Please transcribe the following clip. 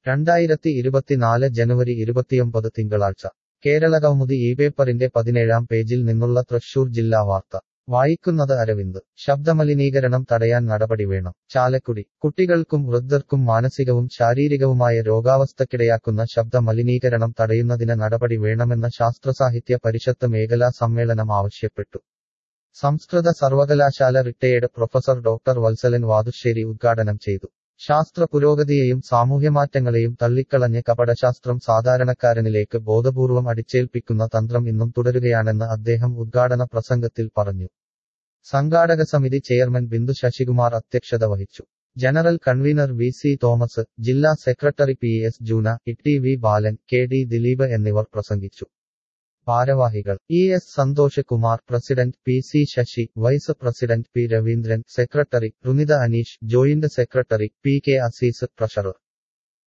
രണ്ടായിരത്തി ഇരുപത്തിനാല് ജനുവരി ഇരുപത്തിയൊമ്പത് തിങ്കളാഴ്ച കേരളകൗമുദി ഈ പേപ്പറിന്റെ പതിനേഴാം പേജിൽ നിന്നുള്ള തൃശൂർ ജില്ലാ വാർത്ത വായിക്കുന്നത് അരവിന്ദ് ശബ്ദമലിനീകരണം തടയാൻ നടപടി വേണം ചാലക്കുടി കുട്ടികൾക്കും വൃദ്ധർക്കും മാനസികവും ശാരീരികവുമായ രോഗാവസ്ഥക്കിടയാക്കുന്ന ശബ്ദ മലിനീകരണം തടയുന്നതിന് നടപടി വേണമെന്ന് ശാസ്ത്രസാഹിത്യ പരിഷത്ത് മേഖലാ സമ്മേളനം ആവശ്യപ്പെട്ടു സംസ്കൃത സർവകലാശാല retired professor doctor Valsalan Vathusseri ഉദ്ഘാടനം ചെയ്തു ശാസ്ത്ര പുരോഗതിയെയും സാമൂഹ്യമാറ്റങ്ങളെയും തള്ളിക്കളഞ്ഞ് കപടശാസ്ത്രം സാധാരണക്കാരനിലേക്ക് ബോധപൂർവം അടിച്ചേൽപ്പിക്കുന്ന തന്ത്രം ഇന്നും തുടരുകയാണെന്ന് അദ്ദേഹം ഉദ്ഘാടന പ്രസംഗത്തിൽ പറഞ്ഞു സംഘാടക സമിതി ചെയർമാൻ ബിന്ദു ശശികുമാർ അധ്യക്ഷത വഹിച്ചു general convener V C Thomas ജില്ലാ secretary P S Juna E V Balan K D Dileep എന്നിവർ പ്രസംഗിച്ചു ഭാരവാഹികൾ E S Santhosh Kumar president P C Sasi vice president P Raveendran secretary Runitha Aneesh joint secretary P K Azeez treasurer